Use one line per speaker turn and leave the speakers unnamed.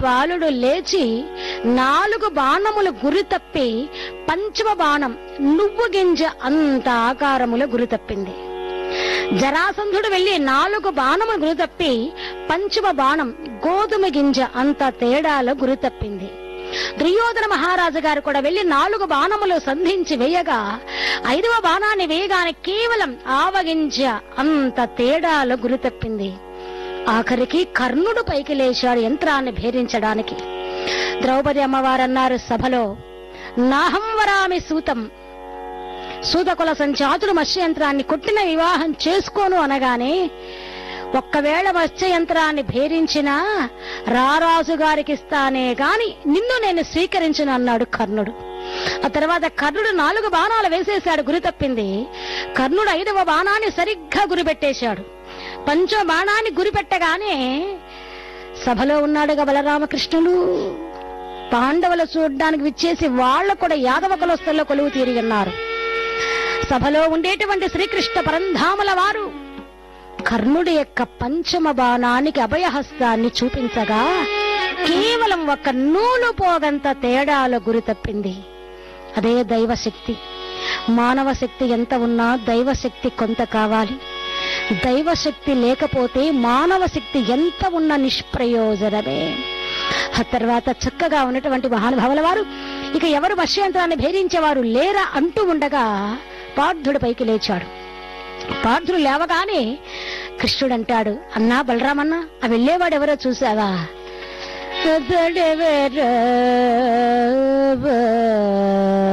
బాలుడు లేచి నాలుగు బాణములు గురి తప్పి పంచమ బాణం నువ్వు గింజ అంత ఆకారములో గురి తప్పింది జరాసంధుడు వెళ్లి నాలుగు బాణములు గురి తప్పి పంచమ బాణం గోధుమ గింజ అంత తేడాలో గురి తప్పింది దుర్యోధన మహారాజు గారు కూడా వెళ్లి నాలుగు బాణములు సంధించి వేయగా ఐదవ బాణాన్ని వేయగానే కేవలం ఆవగింజ అంత తేడాలో గురి తప్పింది ఆఖరికి కర్ణుడు పైకి లేచాడు యంత్రాన్ని భేదించడానికి ద్రౌపది అమ్మవారు అన్నారు సభలో నాహం వరామి సూతం సూతకుల సంచాతుడు మత్స్యయంత్రాన్ని కొట్టిన వివాహం చేసుకోను అనగానే ఒక్కవేళ మత్స్యయంత్రాన్ని భేదించినా రారాజు గారికి ఇస్తానే గాని నిన్ను నేను స్వీకరించను అన్నాడు కర్ణుడు ఆ తర్వాత కర్ణుడు నాలుగు బాణాలు వేసేశాడు గురి తప్పింది కర్ణుడు ఐదవ బాణాన్ని సరిగ్గా గురిపెట్టేశాడు పంచో బాణాన్ని గురిపెట్టగానే సభలో ఉన్నాడుగా బలరామకృష్ణులు పాండవులు చూడ్డానికి విచ్చేసి వాళ్ళు కూడా యాదవ కులస్తుల్లో కొలువు తీరి ఉన్నారు సభలో ఉండేటువంటి శ్రీకృష్ణ పరంధాముల వారు కర్ణుడి యొక్క పంచమ బాణానికి అభయహస్తాన్ని చూపించగా కేవలం ఒక నూలు పోగంత తేడాలో గురి తప్పింది అదే దైవశక్తి మానవ శక్తి ఎంత ఉన్నా దైవశక్తి కొంత కావాలి దైవశక్తి లేకపోతే మానవ శక్తి ఎంత ఉన్న నిష్ప్రయోజనమే ఆ తర్వాత చక్కగా ఉన్నటువంటి మహానుభావుల వారు ఇక ఎవరు వర్షయంత్రాన్ని భేదించేవారు లేరా అంటూ ఉండగా పార్థుడు పైకి లేచాడు పార్థుడు లేవగానే కృష్ణుడు అంటాడు అన్నా బలరామన్నా ఆ వెళ్ళేవాడు ఎవరో చూసావా అతడెవరో